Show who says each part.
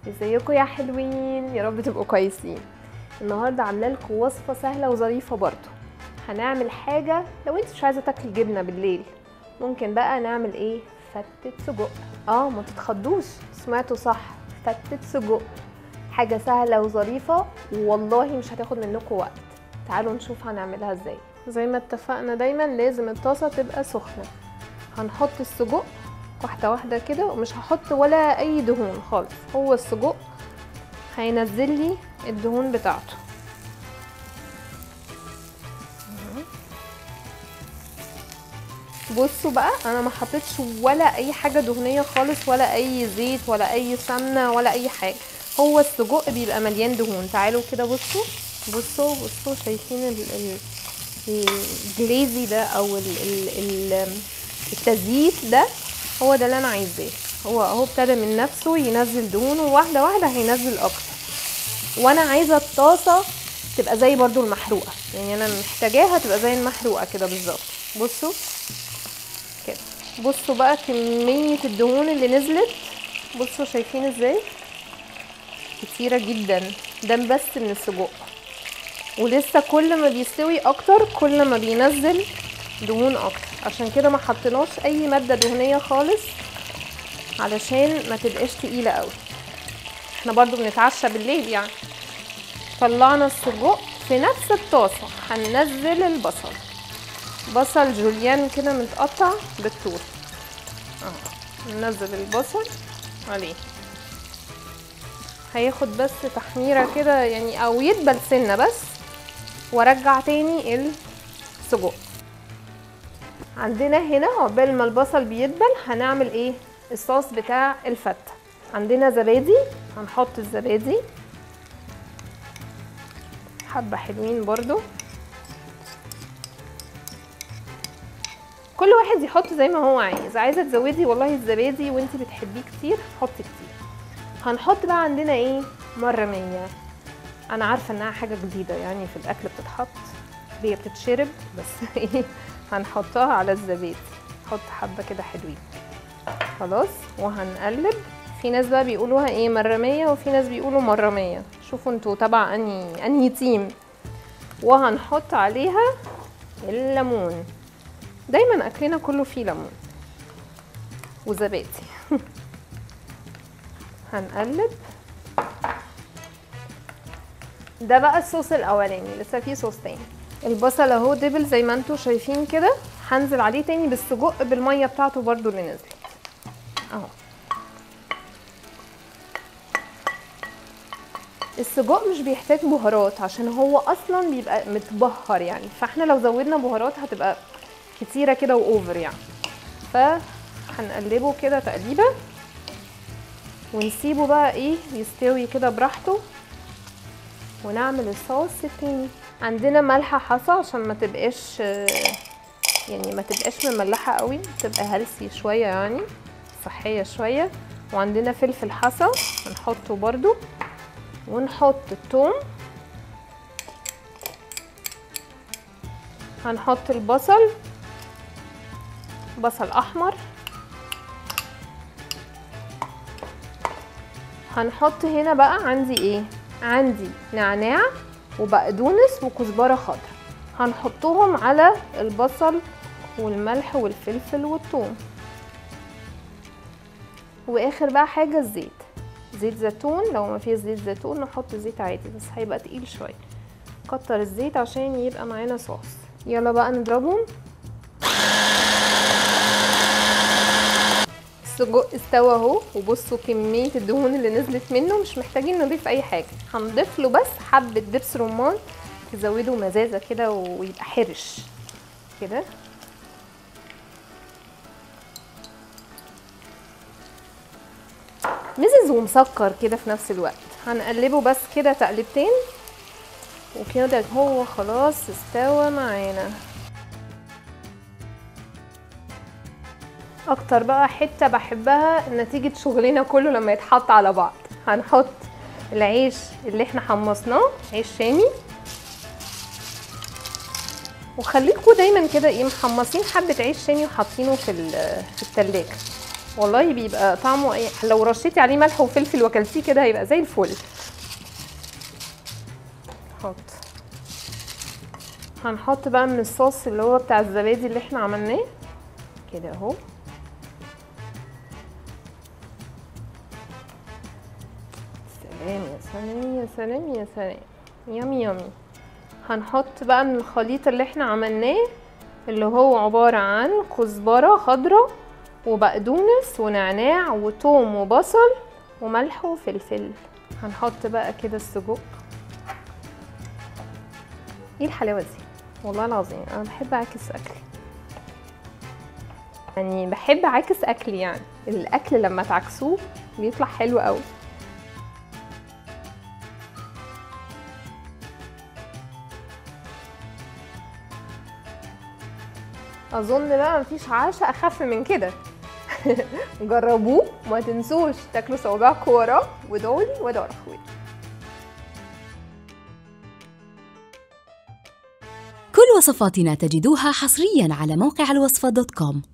Speaker 1: ازيكم يا حلوين يا رب تبقوا كويسين النهارده عامله لكم وصفه سهله وظريفه برضو هنعمل حاجه لو انت مش عايزه تاكلي جبنه بالليل ممكن بقى نعمل ايه فتة سجق اه ما تتخضوش سمعتوا صح فتة سجق حاجه سهله وظريفه والله مش هتاخد منكم وقت تعالوا نشوف هنعملها ازاي زي ما اتفقنا دايما لازم الطاسه تبقى سخنه هنحط السجق واحده واحده كده ومش هحط ولا اي دهون خالص هو السجق هينزل لي الدهون بتاعته بصوا بقى انا ما حطيتش ولا اي حاجه دهنيه خالص ولا اي زيت ولا اي سمنه ولا اي حاجه هو السجق بيبقى مليان دهون تعالوا كده بصوا بصوا بصوا شايفين ال ال الجليزي ده او ال ال ال التزييت ده هو ده اللي انا عايزاه هو اهو ابتدى من نفسه ينزل دهونه واحده واحده هينزل اكتر وانا عايزه الطاسه تبقى زي برضو المحروقه يعني انا محتاجاها تبقى زي المحروقه كده بالظبط بصوا كده بصوا بقى كميه الدهون اللي نزلت بصوا شايفين ازاي كتيره جدا ده بس من السجق ولسه كل ما بيستوي اكتر كل ما بينزل دهون اكتر عشان كده ما حطيناش اي ماده دهنيه خالص علشان ما تبقاش تقيله قوي احنا برضو بنتعشى بالليل يعني طلعنا السجق في نفس الطاسه هننزل البصل بصل جوليان كده متقطع بالطول اهو ننزل البصل عليه هياخد بس تحميره كده يعني او يدبل سنه بس وارجع تاني السجق عندنا هنا عقبال ما البصل بيدبل هنعمل ايه الصوص بتاع الفته عندنا زبادي هنحط الزبادي حبه حلوين برضو كل واحد يحط زي ما هو عايز عايزه تزودي والله الزبادي وانتي بتحبيه كتير حطي كتير هنحط بقى عندنا ايه مره مية انا عارفه انها حاجه جديده يعني في الاكل بتتحط هي بتتشرب بس ايه هنحطها على الزبادي نحط حبه كده حلوين خلاص وهنقلب في ناس بقى بيقولوها ايه مرمية وفي ناس بيقولوا مرمية شوفوا انتوا تبع انهي انهي تيم وهنحط عليها الليمون دايما اكلنا كله فيه ليمون وزبادي هنقلب ده بقى الصوص الاولاني لسه فيه صوص تاني البصل اهو دبل زي ما انتوا شايفين كده هنزل عليه تاني بالسجق بالميه بتاعته برضو اللي نزلت اهو السجق مش بيحتاج بهارات عشان هو اصلا بيبقى متبهر يعني فاحنا لو زودنا بهارات هتبقى كتيره كده واوفر يعني فهنقلبه كده تقليبه ونسيبه بقى ايه يستوي كده براحته ونعمل الصوص التاني عندنا ملح حصى عشان ما تبقاش يعني ما تبقاش مملحه قوي تبقى هلسي شويه يعني صحيه شويه وعندنا فلفل حصى هنحطه برضو ونحط الثوم هنحط البصل بصل احمر هنحط هنا بقى عندي ايه عندي نعناع وبقدونس وكزبره خضراء هنحطهم على البصل والملح والفلفل والثوم واخر بقى حاجه الزيت زيت زيتون لو ما فيش زيت زيتون نحط زيت عادي بس هيبقى تقيل شويه كتر الزيت عشان يبقى معانا صوص يلا بقى نضربهم السجق استوى اهو وبصوا كميه الدهون اللي نزلت منه مش محتاجين نضيف اي حاجه هنضيف له بس حبه دبس رمان تزوده مزازه كده ويبقى حرش كده مزز ومسكر كده في نفس الوقت هنقلبه بس كده تقلبتين وكده هو خلاص استوى معانا اكتر بقى حته بحبها نتيجه شغلنا كله لما يتحط على بعض هنحط العيش اللي احنا حمصناه عيش شامي وخليكوا دايما كده ايه محمصين حبه عيش شامي وحاطينه في في التلاجة والله بيبقى طعمه ايه لو رشيتي عليه ملح وفلفل وكلتيه كده هيبقى زي الفل حط هنحط بقى من الصوص اللي هو بتاع الزبادي اللي احنا عملناه كده اهو سلام يا سلام يا سلام يا سلام يامي يامي هنحط بقى من الخليط اللي احنا عملناه اللي هو عبارة عن كزبرة خضرة وبقدونس ونعناع وتوم وبصل وملح وفلفل هنحط بقى كده السجق ايه الحلاوة دي والله العظيم انا بحب اعكس اكل يعني بحب اعكس اكل يعني الاكل لما تعكسوه بيطلع حلو قوي اظن بقى مفيش عشاء اخف من كده جربوه وما تنسوش تاكلوا صوابعكم وراه ودولي ودار اخوي
Speaker 2: كل وصفاتنا تجدوها حصريا على موقع الوصفة دوت كوم